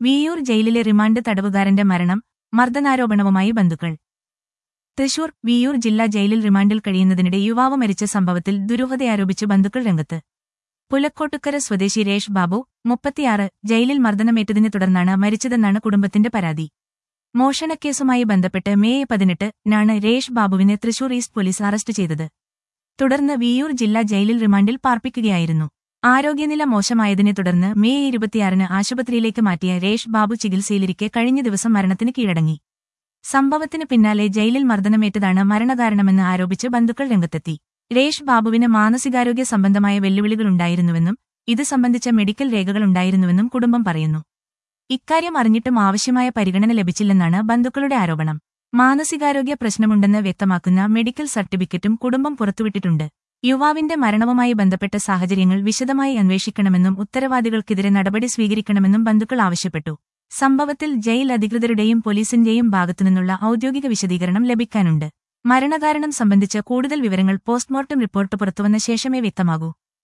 വിയ്യൂർ ജയിലിലെ റിമാൻഡ് തടവുകാരന്റെ മരണം മർദ്ദനാരോപണവുമായി ബന്ധുക്കൾ തൃശൂർ വിയ്യൂർ ജില്ലാ ജയിലിൽ റിമാൻഡിൽ കഴിയുന്നതിനിടെ യുവാവ് മരിച്ച സംഭവത്തിൽ ദുരൂഹതയാരോപിച്ച് ബന്ധുക്കൾ രംഗത്ത് പുലക്കോട്ടുക്കര സ്വദേശി രേഷ് ബാബു മുപ്പത്തിയാറ് ജയിലിൽ മർദ്ദനമേറ്റതിനെ തുടർന്നാണ് മരിച്ചതെന്നാണ് കുടുംബത്തിന്റെ പരാതി മോഷണക്കേസുമായി ബന്ധപ്പെട്ട് മെയ് പതിനെട്ട് നാണ് രേഷ് ബാബുവിനെ തൃശൂർ ഈസ്റ്റ് പോലീസ് അറസ്റ്റ് ചെയ്തത് തുടർന്ന് വിയ്യൂർ ജില്ലാ ജയിലിൽ റിമാൻഡിൽ പാർപ്പിക്കുകയായിരുന്നു ആരോഗ്യനില മോശമായതിനെ തുടർന്ന് മെയ് ഇരുപത്തിയാറിന് ആശുപത്രിയിലേക്ക് മാറ്റിയ രേഷ് ബാബു ചികിത്സയിലിരിക്കെ കഴിഞ്ഞ ദിവസം മരണത്തിന് കീഴടങ്ങി സംഭവത്തിന് പിന്നാലെ ജയിലിൽ മർദ്ദനമേറ്റതാണ് മരണകാരണമെന്ന് ആരോപിച്ച് ബന്ധുക്കൾ രംഗത്തെത്തി രേഷ് ബാബുവിന് മാനസികാരോഗ്യ സംബന്ധമായ വെല്ലുവിളികളുണ്ടായിരുന്നുവെന്നും ഇത് സംബന്ധിച്ച മെഡിക്കൽ രേഖകളുണ്ടായിരുന്നുവെന്നും കുടുംബം പറയുന്നു ഇക്കാര്യം അറിഞ്ഞിട്ടും ആവശ്യമായ പരിഗണന ലഭിച്ചില്ലെന്നാണ് ബന്ധുക്കളുടെ ആരോപണം മാനസികാരോഗ്യ പ്രശ്നമുണ്ടെന്ന് വ്യക്തമാക്കുന്ന മെഡിക്കൽ സർട്ടിഫിക്കറ്റും കുടുംബം പുറത്തുവിട്ടിട്ടുണ്ട് യുവാവിന്റെ മരണവുമായി ബന്ധപ്പെട്ട സാഹചര്യങ്ങൾ വിശദമായി അന്വേഷിക്കണമെന്നും ഉത്തരവാദികൾക്കെതിരെ നടപടി സ്വീകരിക്കണമെന്നും ബന്ധുക്കൾ ആവശ്യപ്പെട്ടു സംഭവത്തിൽ ജയിൽ അധികൃതരുടെയും പോലീസിന്റെയും ഭാഗത്തുനിന്നുള്ള ഔദ്യോഗിക വിശദീകരണം ലഭിക്കാനുണ്ട് മരണകാരണം സംബന്ധിച്ച് കൂടുതൽ വിവരങ്ങൾ പോസ്റ്റ്മോർട്ടം റിപ്പോർട്ട് പുറത്തുവന്ന ശേഷമേ വ്യക്തമാകൂ